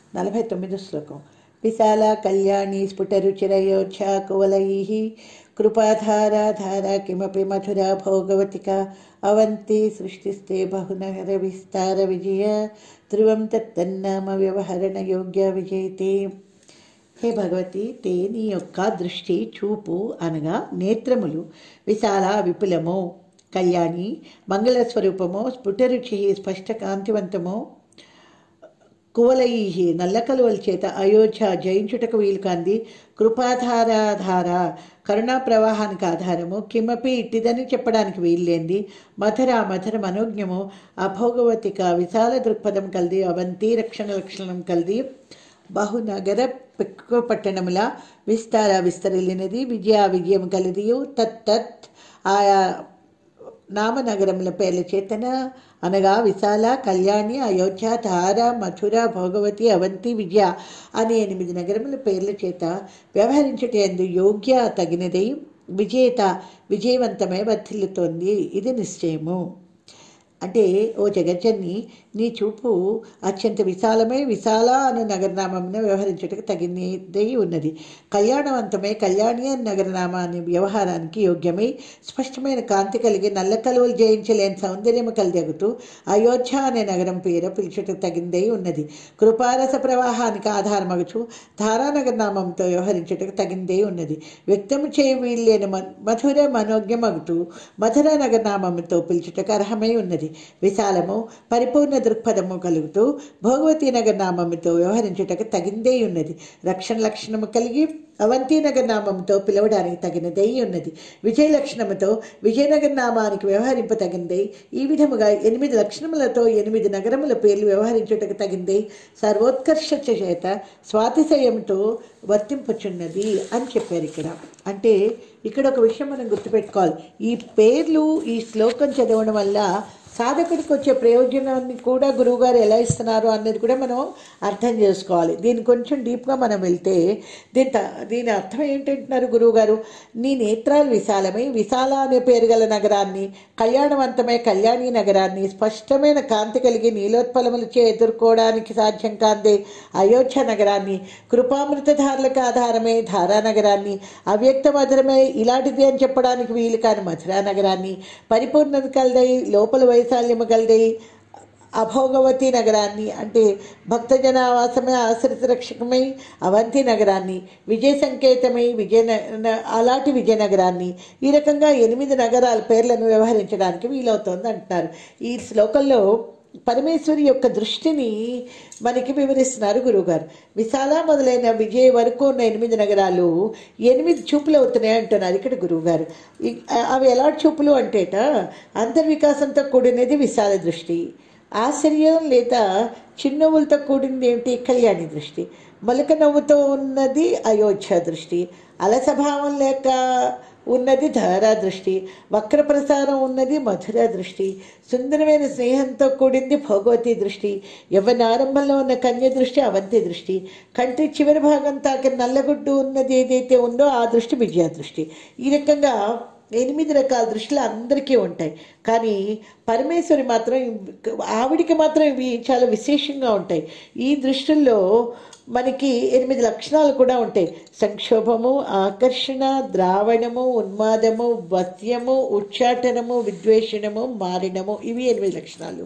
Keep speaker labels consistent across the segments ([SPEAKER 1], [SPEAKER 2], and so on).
[SPEAKER 1] నలభై తొమ్మిదో శ్లోకం విశాల కళ్యాణి స్ఫుటరుచిరయోధ్యా కువలై కృపాధారాధార కిమపి మధుర భోగవతిక అవంతి సృష్టిస్తే బహునగర విస్తార విజయ ధ్రువం తత్తన్నామ వ్యవహరణ యోగ్య విజయతే హే భగవతి తే నీ యొక్క దృష్టి చూపు అనగా నేత్రములు విశాల విపులము కళ్యాణి మంగళ స్వరూపము స్ఫుటరుచి స్పష్ట కాంతివంతము కువలై నల్ల కలువల చేత అయోధ్య జయించుటకు వీలు కాంది కృపాధారాధార కరుణా ప్రవాహానికి ఆధారము కిమపి ఇట్టిదని చెప్పడానికి వీల్లేంది మధుర మధుర మనోజ్ఞము అభోగవతిక విశాల దృక్పథం కలది అవంతి రక్షణ లక్షణం కలది బహునగర పెక్కువ పట్టణముల విస్తార విస్తరిల్లినది విజయ విజయం కలిదియు తత్తత్ ఆయా నామనగరముల పేర్ల చేతన అనగా విశాల కళ్యాణి అయోధ్య ధార మథుర భోగవతి అవంతి విజయ అనే ఎనిమిది నగరముల పేర్ల చేత వ్యవహరించటందు యోగ్య తగినదై విజేత విజయవంతమై వర్ధిల్లుతోంది ఇది నిశ్చయము అంటే ఓ జగజ్జన్ని నీ చూపు అత్యంత విశాలమై విశాల అను నగరనామమున వ్యవహరించుటకు తగినదై ఉన్నది కళ్యాణవంతమై కళ్యాణి అని నగరనామాన్ని వ్యవహారానికి యోగ్యమై స్పష్టమైన కాంతి కలిగి నల్ల కలువలు జయించలేని సౌందర్యము కలిదగుతూ అయోధ్య అనే నగరం పేరు పిలుచుటకు తగిందై ఉన్నది కృపారస ప్రవాహానికి ఆధారమగుచు ధారానగర నామంతో వ్యవహరించుటకు తగిందే ఉన్నది వ్యక్తము చేయ వీల్లేని మ- మధుర మనోజ్ఞమగుతూ మధుర నగర నామముతో పిలుచుటకు అర్హమై ఉన్నది విశాలము పరిపూర్ణ దృక్పథము కలుగుతూ భోగవతి నగర నామముతో వ్యవహరించుటకు తగిందే ఉన్నది రక్షణ లక్షణము కలిగి అవంతి నగర నామంతో పిలవడానికి తగినదై ఉన్నది విజయ లక్షణముతో విజయనగర నామానికి వ్యవహరింప తగిందై ఈ విధముగా ఎనిమిది లక్షణములతో ఎనిమిది నగరముల పేర్లు వ్యవహరించుటకు తగిందై సర్వోత్కర్ష చేత స్వాతిశయంతో వర్తింపుచున్నది అని చెప్పారు ఇక్కడ అంటే ఇక్కడ ఒక విషయం మనం గుర్తుపెట్టుకోవాలి ఈ పేర్లు ఈ శ్లోకం చదవడం వల్ల సాధకుడికి వచ్చే ప్రయోజనాన్ని కూడా గురువుగారు ఎలా ఇస్తున్నారు అన్నది కూడా మనం అర్థం చేసుకోవాలి దీని కొంచెం డీప్గా మనం వెళ్తే దీని త- దీని అర్థం ఏంటంటున్నారు గురువుగారు నీ నేత్రాలు విశాలమై విశాల అనే పేరు గల నగరాన్ని కళ్యాణవంతమై కళ్యాణి నగరాన్ని స్పష్టమైన కాంతి కలిగి నీలోత్పలములచే ఎదుర్కోవడానికి సాధ్యం కాందే అయోధ్య నగరాన్ని కృపామృతధారులకు ఆధారమే ధారా నగరాన్ని అవ్యక్త మధురమై ఇలాంటిది అని చెప్పడానికి వీలు కాని మధురా నగరాన్ని పరిపూర్ణత కలదై లోపల వైశాల్యము కలదై అభోగవతి నగరాన్ని అంటే భక్తజనావాసమై ఆశ్రిత రక్షకమై అవంతి నగరాన్ని విజయ సంకేతమై విజయ అలాంటి విజయనగరాన్ని ఈ రకంగా ఎనిమిది నగరాల పేర్లను వ్యవహరించడానికి వీలవుతోంది అంటున్నారు ఈ శ్లోకంలో పరమేశ్వరి యొక్క దృష్టిని మనకి వివరిస్తున్నారు గురువుగారు విశాల మొదలైన విజయ వరకు ఉన్న ఎనిమిది నగరాలు ఎనిమిది చూపులు అవుతున్నాయి అంటున్నారు ఇక్కడ గురువుగారు ఈ- అవి ఎలా చూపులు అంటేట అంతర్వికాసంతో కూడినది విశాల దృష్టి ఆశ్చర్యం లేదా చిరునవ్వులతో కూడింది ఏమిటి కళ్యాణి దృష్టి మొలక నవ్వుతో ఉన్నది అయోధ్య దృష్టి అలసభావం లేక ఉన్నది ధారా దృష్టి వక్ర ప్రసారం ఉన్నది మధుర దృష్టి సుందరమైన స్నేహంతో కూడింది భోగవతి దృష్టి యవ్వనారంభంలో ఉన్న కన్య దృష్టి అవంతి దృష్టి కంటి చివరి భాగం తాకి నల్లగుడ్డు ఉన్నది ఏదైతే ఉందో ఆ దృష్టి విజయ దృష్టి ఈ రకంగా ఎనిమిది రకాల దృష్టిలు అందరికీ ఉంటాయి కానీ పరమేశ్వరి మాత్రం ఆవిడికి మాత్రం ఇవి చాలా విశేషంగా ఉంటాయి ఈ దృష్టిల్లో మనకి ఎనిమిది లక్షణాలు కూడా ఉంటాయి సంక్షోభము ఆకర్షణ ద్రావణము ఉన్మాదము వత్యము ఉచ్చాటనము విద్వేషణము మారినము ఇవి ఎనిమిది లక్షణాలు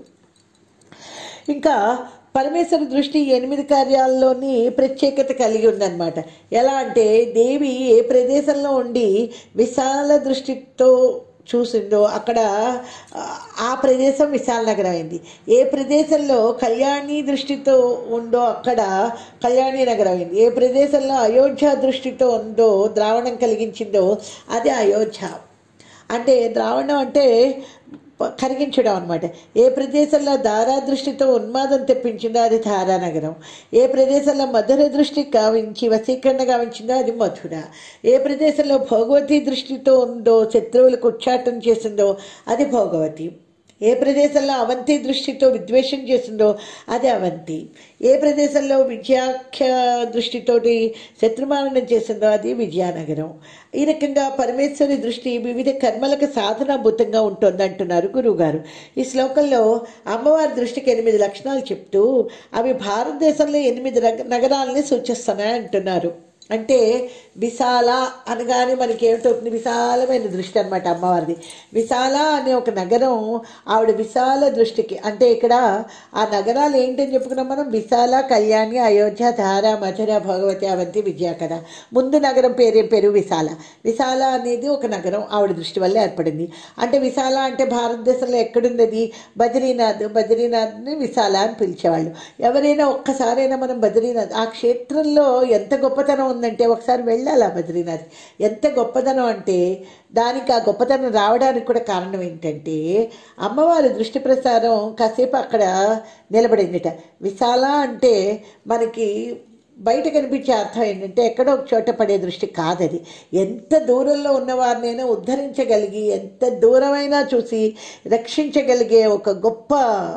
[SPEAKER 1] ఇంకా పరమేశ్వర దృష్టి ఈ ఎనిమిది కార్యాల్లోని ప్రత్యేకత కలిగి ఉందన్నమాట ఎలా అంటే దేవి ఏ ప్రదేశంలో ఉండి విశాల దృష్టితో చూసిందో అక్కడ ఆ, ఆ ప్రదేశం విశాల నగరం అయింది ఏ ప్రదేశంలో కళ్యాణి దృష్టితో ఉందో అక్కడ కళ్యాణి నగరం అయింది ఏ ప్రదేశంలో అయోధ్య దృష్టితో ఉందో ద్రావణం కలిగించిందో అది అయోధ్య అంటే ద్రావణం అంటే ప- కరిగించడం అనమాట ఏ ప్రదేశంలో దారా దృష్టితో ఉన్మాదం తెప్పించిందో అది ధారానగరం ఏ ప్రదేశంలో మధుర దృష్టి గావించి వశీకరణ గావించిందో అది మధుర ఏ ప్రదేశంలో భోగవతి దృష్టితో ఉందో శత్రువులకు ఉచ్చాటం చేసిందో అది భోగవతి ఏ ప్రదేశంలో అవంతి దృష్టితో విద్వేషం చేసిందో అది అవంతి ఏ ప్రదేశంలో విద్యాఖ్య దృష్టితోటి శత్రుమారణం చేసిందో అది విజయనగరం ఈ రకంగా పరమేశ్వరి దృష్టి వివిధ కర్మలకు సాధనాభూతంగా ఉంటుంది అంటున్నారు గురువుగారు ఈ శ్లోకంలో అమ్మవారి దృష్టికి ఎనిమిది లక్షణాలు చెప్తూ అవి భారతదేశంలో ఎనిమిది రగ- నగరాలని సూచిస్తున్నాయి అంటున్నారు అంటే విశాల అనగానే మనకి ఏమిటవుతుంది విశాలమైన దృష్టి అనమాట అమ్మవారిది విశాల అనే ఒక నగరం ఆవిడ విశాల దృష్టికి అంటే ఇక్కడ ఆ నగరాలు ఏంటని చెప్పుకున్నాం మనం విశాల కళ్యాణి అయోధ్య ధార మధుర భగవతి అవంతి విజయ కదా ముందు నగరం పేరేం పేరు విశాల విశాల అనేది ఒక నగరం ఆవిడ దృష్టి వల్ల ఏర్పడింది అంటే విశాల అంటే భారతదేశంలో ఎక్కడున్నది బద్రీనాథ్ బద్రీనాథ్ని విశాల అని పిలిచేవాళ్ళు ఎవరైనా ఒక్కసారైనా మనం బద్రీనాథ్ ఆ క్షేత్రంలో ఎంత గొప్పతనం ఉందంటే ఒకసారి వెళ్ళాలి ఆ బద్రీనాథ్ ఎంత గొప్పతనం అంటే దానికి ఆ గొప్పతనం రావడానికి కూడా కారణం ఏంటంటే అమ్మవారి దృష్టి ప్రసారం కాసేపు అక్కడ నిలబడిందిట విశాల అంటే మనకి బయట కనిపించే అర్థం ఏంటంటే ఎక్కడో ఒక చోట పడే దృష్టి కాదది ఎంత దూరంలో ఉన్నవారినైనా ఉద్ధరించగలిగి ఎంత దూరమైనా చూసి రక్షించగలిగే ఒక గొప్ప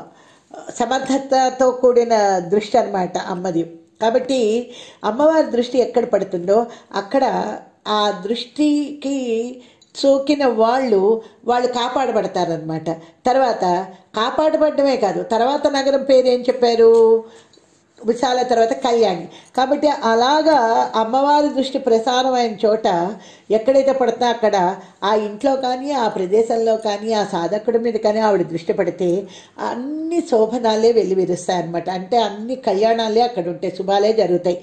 [SPEAKER 1] సమర్థతతో కూడిన దృష్టి అన్నమాట అమ్మది కాబట్టి అమ్మవారి దృష్టి ఎక్కడ పడుతుందో అక్కడ ఆ దృష్టికి సోకిన వాళ్ళు వాళ్ళు కాపాడబడతారనమాట తర్వాత కాపాడబడమే కాదు తర్వాత నగరం పేరు ఏం చెప్పారు విశాల తర్వాత కళ్యాణి కాబట్టి అలాగా అమ్మవారి దృష్టి ప్రసారమైన చోట ఎక్కడైతే పడుతుందో అక్కడ ఆ ఇంట్లో కానీ ఆ ప్రదేశంలో కానీ ఆ సాధకుడి మీద కానీ ఆవిడ దృష్టి పడితే అన్ని శోభనాలే వెల్లివిరుస్తాయి అనమాట అంటే అన్ని కళ్యాణాలే అక్కడ ఉంటాయి శుభాలే జరుగుతాయి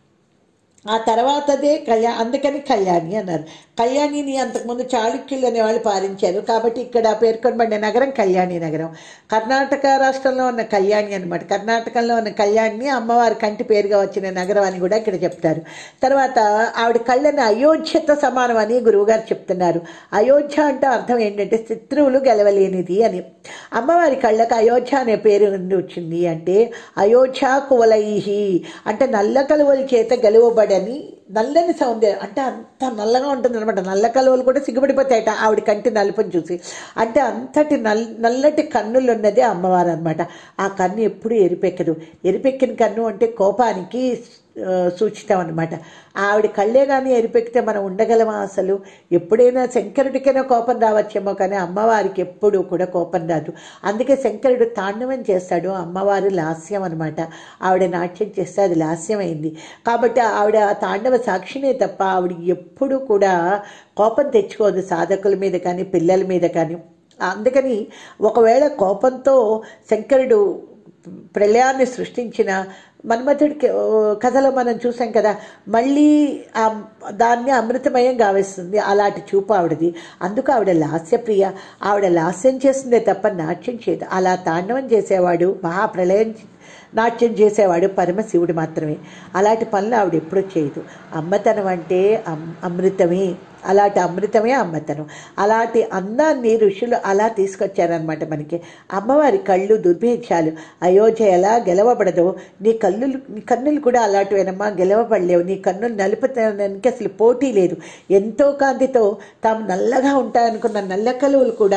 [SPEAKER 1] ఆ తర్వాతదే కళ్యా అందుకని కళ్యాణి అన్నారు కళ్యాణిని అంతకుముందు చాళుక్యులు అనేవాళ్ళు పాలించారు కాబట్టి ఇక్కడ పేర్కొనబడిన నగరం కళ్యాణి నగరం కర్ణాటక రాష్ట్రంలో ఉన్న కళ్యాణి అనమాట కర్ణాటకలో ఉన్న కళ్యాణిని అమ్మవారి కంటి పేరుగా వచ్చిన నగరం అని కూడా ఇక్కడ చెప్తారు తర్వాత ఆవిడ కళ్ళని అయోధ్యతో సమానం అని గురువుగారు చెప్తున్నారు అయోధ్య అంటే అర్థం ఏంటంటే శత్రువులు గెలవలేనిది అని అమ్మవారి కళ్ళకు అయోధ్య అనే పేరు నుండి వచ్చింది అంటే అయోధ్య కువలైహి అంటే నల్ల కలువల చేత గెలవబడని నల్లని సౌందర్యం అంటే అంత నల్లగా ఉంటుంది అనమాట నల్ల కలువలు కూడా సిగ్గుపడిపోతాయట ఆవిడ కంటి నలుపుని చూసి అంటే అంతటి నల్ నల్లటి కన్నులు ఉన్నదే అమ్మవారు అనమాట ఆ కన్ను ఎప్పుడు ఎరిపెక్కదు ఎరిపెక్కిన కన్ను అంటే కోపానికి ఆ, సూచితం అనమాట ఆవిడ కళ్ళే కానీ ఎరిపెక్కితే మనం ఉండగలమా అసలు ఎప్పుడైనా శంకరుడికైనా కోపం రావచ్చేమో కానీ అమ్మవారికి ఎప్పుడూ కూడా కోపం రాదు అందుకే శంకరుడు తాండవం చేస్తాడు అమ్మవారు లాస్యం అనమాట ఆవిడ నాట్యం చేస్తే అది లాస్యమైంది కాబట్టి ఆవిడ ఆ తాండవ సాక్షినే తప్ప ఆవిడ ఎప్పుడూ కూడా కోపం తెచ్చుకోదు సాధకుల మీద కానీ పిల్లల మీద కానీ అందుకని ఒకవేళ కోపంతో శంకరుడు ప్రళయాన్ని సృష్టించిన మన్మథుడికి ఓ, కథలో మనం చూసాం కదా మళ్ళీ ఆ దాన్ని అమృతమయం గావిస్తుంది అలాంటి చూపు ఆవిడది అందుకు ఆవిడ లాస్యప్రియ ఆవిడ లాస్యం చేస్తుందే తప్ప నాట్యం చేయదు అలా తాండవం చేసేవాడు మహాప్రళయం నాట్యం చేసేవాడు పరమశివుడు మాత్రమే అలాంటి పనులు ఆవిడ ఎప్పుడూ చేయదు అమ్మతనం అంటే అమ్ అమృతమే అలాంటి అమృతమే అమ్మతనం అలాంటి అందాన్ని ఋషులు అలా తీసుకొచ్చారనమాట మనకి అమ్మవారి కళ్ళు దుర్భేద్యాలు అయోధ్య ఎలా గెలవబడదో నీ కళ్ళు నీ కన్నులు కూడా అలాంటివేనమ్మా గెలవబడలేవు నీ కన్నులు నలుపుతానికి అసలు పోటీ లేదు ఎంతో కాంతితో తాము నల్లగా ఉంటాయనుకున్న నల్ల కలువలు కూడా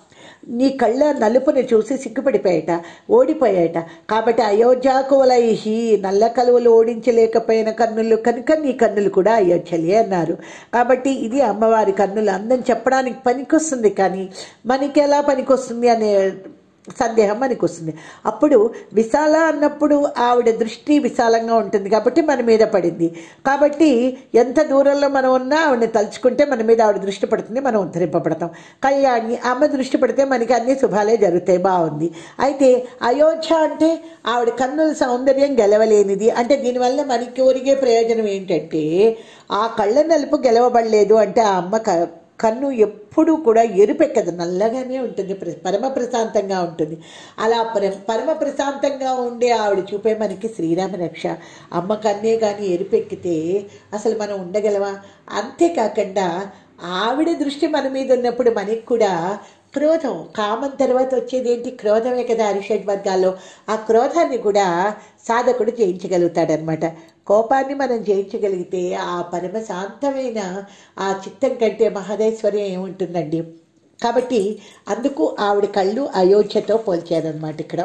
[SPEAKER 1] నీ కళ్ళ నలుపుని చూసి సిగ్గుపడిపోయాట ఓడిపోయాట కాబట్టి అయోధ్యాకువలైహి నల్ల కలువలు ఓడించలేకపోయిన కన్నులు కనుక నీ కన్నులు కూడా అయోధ్యలే అన్నారు కాబట్టి ఇది అమ్మవారి కన్నులు అందం చెప్పడానికి పనికొస్తుంది కానీ మనకి ఎలా పనికొస్తుంది అనే సందేహం మనకు వస్తుంది అప్పుడు విశాల అన్నప్పుడు ఆవిడ దృష్టి విశాలంగా ఉంటుంది కాబట్టి మన మీద పడింది కాబట్టి ఎంత దూరంలో మనం ఉన్నా ఆవిడని తలుచుకుంటే మన మీద ఆవిడ దృష్టి పడుతుంది మనం ఉద్ధరింపబడతాం కళ్యాణి ఆమె దృష్టి పడితే మనకి అన్ని శుభాలే జరుగుతాయి బాగుంది అయితే అయోధ్య అంటే ఆవిడ కన్నుల సౌందర్యం గెలవలేనిది అంటే దీనివల్ల మనకి ఒరిగే ప్రయోజనం ఏంటంటే ఆ కళ్ళ నలుపు గెలవబడలేదు అంటే ఆ అమ్మ క కన్ను ఎప్పుడూ కూడా ఎరుపెక్కదు నల్లగానే ఉంటుంది ప్ర- పరమ ప్రశాంతంగా ఉంటుంది అలా పర పరమ ప్రశాంతంగా ఉండే ఆవిడ చూపే మనకి శ్రీరామ రక్ష అమ్మ కన్నే కానీ ఎరుపెక్కితే అసలు మనం ఉండగలమా అంతేకాకుండా ఆవిడ దృష్టి మన మీద ఉన్నప్పుడు మనకి కూడా క్రోధం కామం తర్వాత వచ్చేది ఏంటి క్రోధమే కదా అరిషడ్ వర్గాల్లో ఆ క్రోధాన్ని కూడా సాధకుడు జయించగలుగుతాడనమాట కోపాన్ని మనం జయించగలిగితే ఆ పరమ శాంతమైన ఆ చిత్తం కంటే మహదేశ్వర్యం ఏముంటుందండి కాబట్టి అందుకు ఆవిడ కళ్ళు అయోధ్యతో పోల్చారనమాట ఇక్కడ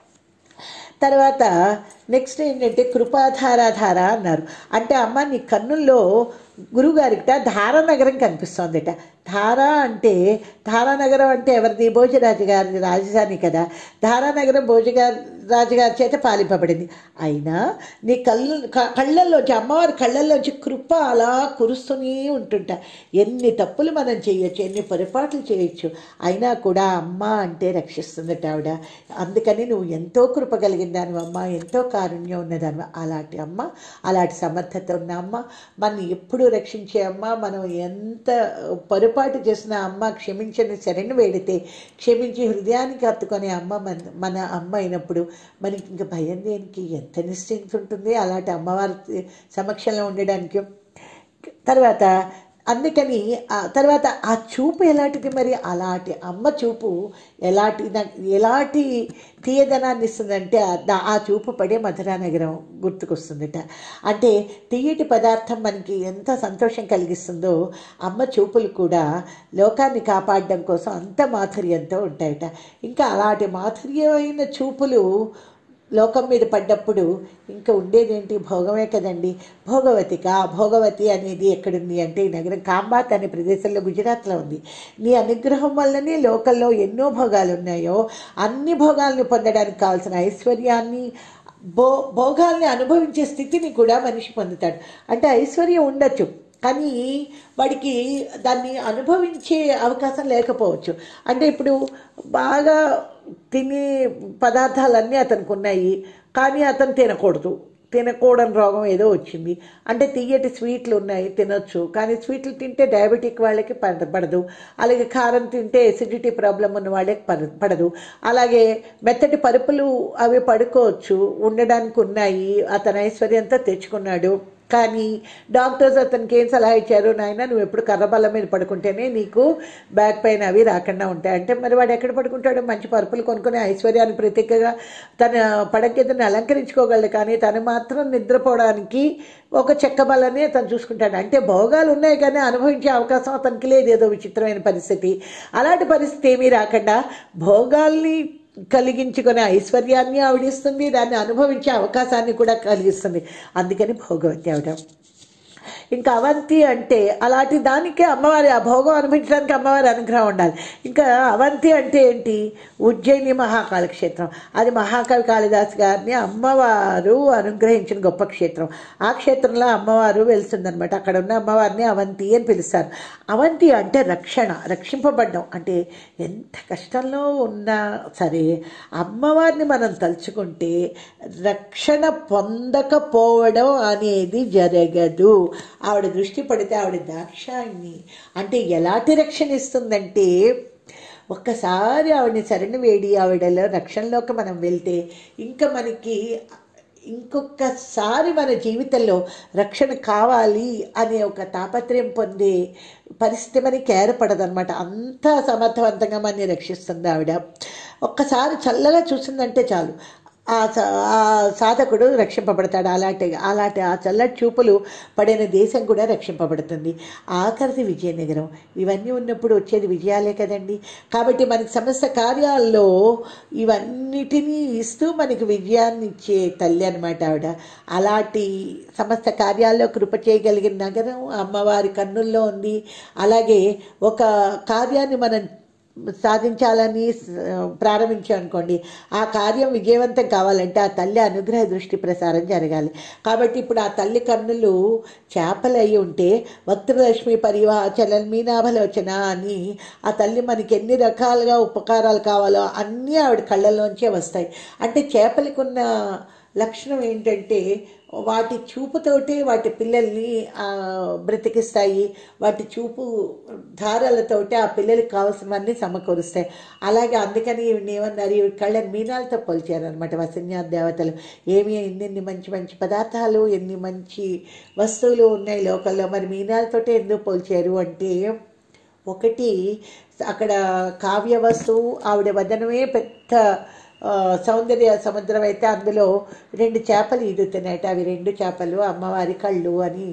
[SPEAKER 1] తర్వాత నెక్స్ట్ ఏంటంటే కృపాధారాధార అన్నారు అంటే అమ్మ నీ కన్నుల్లో గురువుగారికిట ధారానగరం కనిపిస్తోందిట ధార అంటే ధారానగరం అంటే ఎవరిది భోజరాజు గారి రాజధాని కదా ధారానగరం భోజగారి రాజుగారి చేత పాలింపబడింది అయినా నీ కళ్ళు క- కళ్ళల్లోంచి అమ్మవారి కళ్ళల్లోంచి కృప అలా కురుస్తూనే ఉంటుంట ఎన్ని తప్పులు మనం చేయొచ్చు ఎన్ని పొరపాట్లు చేయొచ్చు అయినా కూడా అమ్మ అంటే రక్షిస్తుందట ఆవిడ అందుకని నువ్వు ఎంతో కృప కలిగిందాను అమ్మ ఎంతో కారుణ్యం ఉన్నదాను అలాంటి అమ్మ అలాంటి సమర్థత ఉన్న అమ్మ మన ఎప్పుడు రక్షించే అమ్మ మనం ఎంత పొరపాటు చేసిన అమ్మ క్షమించని శరణు వేడితే క్షమించి హృదయానికి హత్తుకునే అమ్మ మన మన అమ్మ అయినప్పుడు మనకి ఇంకా భయం దేనికి ఎంత నిశ్చింత ఉంటుంది అలాంటి అమ్మవారి సమక్షంలో ఉండడానికి తర్వాత అందుకని ఆ తర్వాత ఆ చూపు ఎలాంటిది మరి అలాంటి అమ్మ చూపు ఎలాంటి నాకు ఎలాంటి తీయదనాన్ని ఇస్తుందంటే ఆ దా- ఆ చూపు పడే మధురానగరం గుర్తుకొస్తుందట అంటే తీయటి పదార్థం మనకి ఎంత సంతోషం కలిగిస్తుందో అమ్మ చూపులు కూడా లోకాన్ని కాపాడడం కోసం అంత మాధుర్యంతో ఉంటాయట ఇంకా అలాంటి మాధుర్యమైన చూపులు లోకం మీద పడ్డప్పుడు ఇంకా ఉండేదేంటి భోగమే కదండి భోగవతిక భోగవతి అనేది ఎక్కడుంది అంటే ఈ నగరం కాంబాత్ అనే ప్రదేశంలో గుజరాత్లో ఉంది నీ అనుగ్రహం వల్లనే లోకల్లో ఎన్నో భోగాలు ఉన్నాయో అన్ని భోగాలను పొందడానికి కావాల్సిన ఐశ్వర్యాన్ని భో భోగాల్ని అనుభవించే స్థితిని కూడా మనిషి పొందుతాడు అంటే ఐశ్వర్యం ఉండొచ్చు కానీ వాడికి దాన్ని అనుభవించే అవకాశం లేకపోవచ్చు అంటే ఇప్పుడు బాగా తినే పదార్థాలన్నీ అతనికి ఉన్నాయి కానీ అతను తినకూడదు తినకూడని రోగం ఏదో వచ్చింది అంటే తీయటి స్వీట్లు ఉన్నాయి తినొచ్చు కానీ స్వీట్లు తింటే డయాబెటిక్ వాళ్ళకి పడ పడదు అలాగే కారం తింటే ఎసిడిటీ ప్రాబ్లం ఉన్న వాళ్ళకి పడ పడదు అలాగే మెత్తటి పరుపులు అవి పడుకోవచ్చు ఉండడానికి ఉన్నాయి అతను ఐశ్వర్యంతో తెచ్చుకున్నాడు కానీ డాక్టర్స్ అతనికి ఏం సలహా ఇచ్చారు నాయన నువ్వు ఎప్పుడు కర్రబల్ల మీద పడుకుంటేనే నీకు బ్యాక్ పెయిన్ అవి రాకుండా ఉంటాయి అంటే మరి వాడు ఎక్కడ పడుకుంటాడు మంచి పరుపులు కొనుక్కొని ఐశ్వర్యాన్ని ప్రతీకగా తన పడకెదని అలంకరించుకోగలడు కానీ తను మాత్రం నిద్రపోవడానికి ఒక చెక్క బలని అతను చూసుకుంటాడు అంటే భోగాలు ఉన్నాయి కానీ అనుభవించే అవకాశం అతనికి లేదు ఏదో విచిత్రమైన పరిస్థితి అలాంటి పరిస్థితి ఏమీ రాకుండా భోగాల్ని కలిగించుకునే ఐశ్వర్యాన్ని ఆవిడిస్తుంది దాన్ని అనుభవించే అవకాశాన్ని కూడా కలిగిస్తుంది అందుకని భోగవతి ఆవిడ ఇంకా అవంతి అంటే అలాంటి దానికి అమ్మవారి ఆ భోగం అనుభవించడానికి అమ్మవారి అనుగ్రహం ఉండాలి ఇంకా అవంతి అంటే ఏంటి ఉజ్జయిని మహాకాళ క్షేత్రం అది మహాకవి కాళిదాస్ గారిని అమ్మవారు అనుగ్రహించిన గొప్ప క్షేత్రం ఆ క్షేత్రంలో అమ్మవారు వెళ్తుందనమాట అక్కడ ఉన్న అమ్మవారిని అవంతి అని పిలుస్తారు అవంతి అంటే రక్షణ రక్షింపబడ్డం అంటే ఎంత కష్టంలో ఉన్నా సరే అమ్మవారిని మనం తలుచుకుంటే రక్షణ పొందకపోవడం అనేది జరగదు ఆవిడ దృష్టి పడితే ఆవిడ దాక్షాయిని అంటే ఎలాంటి రక్షణ ఇస్తుందంటే ఒక్కసారి ఆవిడని శరణు వేడి ఆవిడలో రక్షణలోకి మనం వెళ్తే ఇంకా మనకి ఇంకొకసారి మన జీవితంలో రక్షణ కావాలి అనే ఒక తాపత్రయం పొందే పరిస్థితి మనకి ఏర్పడదనమాట అంత సమర్థవంతంగా మనని రక్షిస్తుంది ఆవిడ ఒక్కసారి చల్లగా చూసిందంటే చాలు ఆ స- ఆ సాధకుడు రక్షింపబడతాడు అలాంటి అలాంటి ఆ చల్లటి చూపులు పడిన దేశం కూడా రక్షింపబడుతుంది ఆఖరిది విజయనగరం ఇవన్నీ ఉన్నప్పుడు వచ్చేది విజయాలే కదండి కాబట్టి మనకి సమస్త కార్యాల్లో ఇవన్నిటినీ ఇస్తూ మనకి విజయాన్ని ఇచ్చే తల్లి అనమాట ఆవిడ అలాంటి సమస్త కార్యాల్లో కృప చేయగలిగిన నగరం అమ్మవారి కన్నుల్లో ఉంది అలాగే ఒక కార్యాన్ని మనం సాధించాలని స- ప్రారంభించాం అనుకోండి ఆ కార్యం విజయవంతం కావాలంటే ఆ తల్లి అనుగ్రహ దృష్టి ప్రసారం జరగాలి కాబట్టి ఇప్పుడు ఆ తల్లి కన్నులు చేపలు అయి ఉంటే వక్రలక్ష్మి పరివాచలన్ మీనాభలోచన అని ఆ తల్లి మనకి ఎన్ని రకాలుగా ఉపకారాలు కావాలో అన్నీ ఆవిడ కళ్ళలోంచే వస్తాయి అంటే చేపలకు ఉన్న లక్షణం ఏంటంటే వాటి చూపుతోటే వాటి పిల్లల్ని ఆ, బ్రతికిస్తాయి వాటి చూపు ధారాలతోటి ఆ పిల్లలకి కావాల్సినవన్నీ సమకూరుస్తాయి అలాగే అందుకని ఈవిడ్ని ఏమన్నారు ఈవిడ కళ్ళని మీనాలతో పోల్చారనమాట వసన్యా దేవతలు ఏమి ఎన్ని మంచి మంచి పదార్థాలు ఎన్ని మంచి వస్తువులు ఉన్నాయి లోకల్లో మరి మీనాలతోటే ఎందుకు పోల్చారు అంటే ఒకటి అక్కడ కావ్య వస్తువు ఆవిడ వదనమే పెద్ద ఆ, సౌందర్య సముద్రం అయితే అందులో రెండు చేపలు ఈదుతున్నాయట అవి రెండు చేపలు అమ్మవారి కళ్ళు అని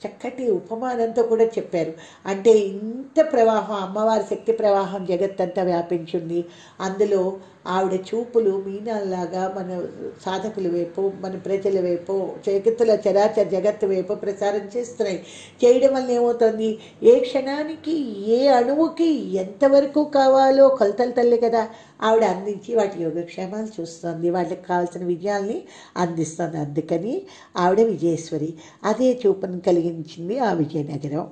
[SPEAKER 1] చక్కటి ఉపమానంతో కూడా చెప్పారు అంటే ఇంత ప్రవాహం అమ్మవారి శక్తి ప్రవాహం జగత్తంతా వ్యాపించింది అందులో ఆవిడ చూపులు మీనాల్లాగా మన సాధకుల వైపు మన ప్రజల వైపు జగత్తుల చరాచర జగత్తు వైపు ప్రసారం చేస్తున్నాయి చేయడం వల్ల ఏమవుతుంది ఏ క్షణానికి ఏ అణువుకి ఎంతవరకు కావాలో కొలతలు తల్లి కదా ఆవిడ అందించి వాటి యోగక్షేమాలు చూస్తుంది వాళ్ళకి కావాల్సిన విజయాల్ని అందిస్తుంది అందుకని ఆవిడ విజయేశ్వరి అదే చూపును కలిగించింది ఆ విజయనగరం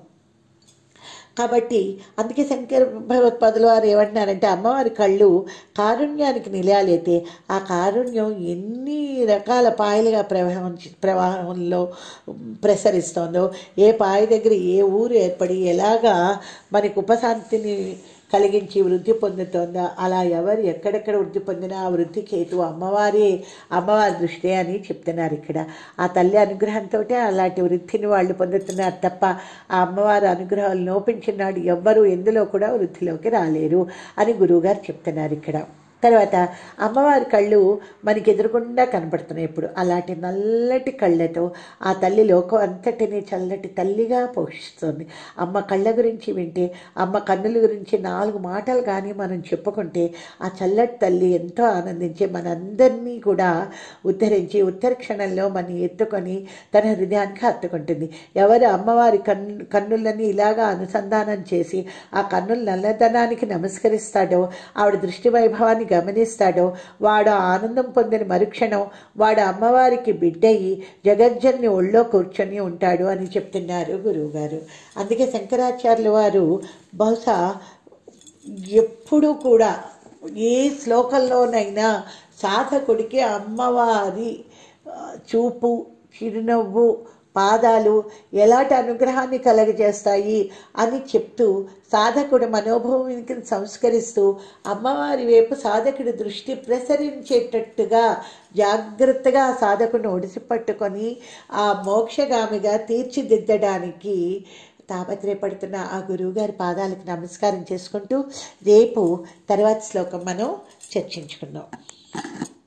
[SPEAKER 1] కాబట్టి అందుకే శంకర భగవత్పాదులు వారు ఏమంటున్నారంటే అమ్మవారి కళ్ళు కారుణ్యానికి నిలయాలైతే ఆ కారుణ్యం ఎన్ని రకాల పాయలుగా ప్రవాహం ప్రవాహంలో ప్రసరిస్తోందో ఏ పాయ దగ్గర ఏ ఊరు ఏర్పడి ఎలాగా మనకు ఉపశాంతిని కలిగించి వృద్ధి పొందుతోందో అలా ఎవరు ఎక్కడెక్కడ వృద్ధి పొందినా ఆ వృద్ధికి హేతు అమ్మవారి అమ్మవారి దృష్టి అని చెప్తున్నారు ఇక్కడ ఆ తల్లి అనుగ్రహంతో అలాంటి వృద్ధిని వాళ్ళు పొందుతున్నారు తప్ప ఆ అమ్మవారి అనుగ్రహాలు లోపించినాడు ఎవ్వరూ ఎందులో కూడా వృద్ధిలోకి రాలేరు అని గురువుగారు చెప్తున్నారు ఇక్కడ తర్వాత అమ్మవారి కళ్ళు మనకి ఎదురుగుండా కనపడుతున్నాయి ఇప్పుడు అలాంటి నల్లటి కళ్ళతో ఆ తల్లి లోకం అంతటిని చల్లటి తల్లిగా పోషిస్తుంది అమ్మ కళ్ళ గురించి వింటే అమ్మ కన్నుల గురించి నాలుగు మాటలు కానీ మనం చెప్పుకుంటే ఆ చల్లటి తల్లి ఎంతో ఆనందించి మనందరినీ కూడా ఉద్ధరించి ఉత్తర క్షణంలో మన ఎత్తుకొని తన హృదయానికి హత్తుకుంటుంది ఎవరు అమ్మవారి కన్ను కన్నులని ఇలాగా అనుసంధానం చేసి ఆ కన్నుల నల్లదనానికి నమస్కరిస్తాడో ఆవిడ దృష్టి వైభవాన్ని గమనిస్తాడో వాడు ఆనందం పొందిన మరుక్షణం వాడు అమ్మవారికి బిడ్డయి జగజ్జన్ని ఒళ్ళో కూర్చొని ఉంటాడు అని చెప్తున్నారు గురువుగారు అందుకే శంకరాచార్యుల వారు బహుశా ఎప్పుడూ కూడా ఏ శ్లోకంలోనైనా సాధకుడికి అమ్మవారి ఆ, చూపు చిరునవ్వు పాదాలు ఎలాంటి అనుగ్రహాన్ని కలగజేస్తాయి అని చెప్తూ సాధకుడు మనోభూమికి సంస్కరిస్తూ అమ్మవారి వైపు సాధకుడి దృష్టి ప్రసరించేటట్టుగా జాగ్రత్తగా ఆ సాధకుడిని ఒడిసి పట్టుకొని ఆ మోక్షగామిగా తీర్చిదిద్దడానికి తాపత్రయపడుతున్న ఆ గురువుగారి పాదాలకు నమస్కారం చేసుకుంటూ రేపు తర్వాత శ్లోకం మనం చర్చించుకుందాం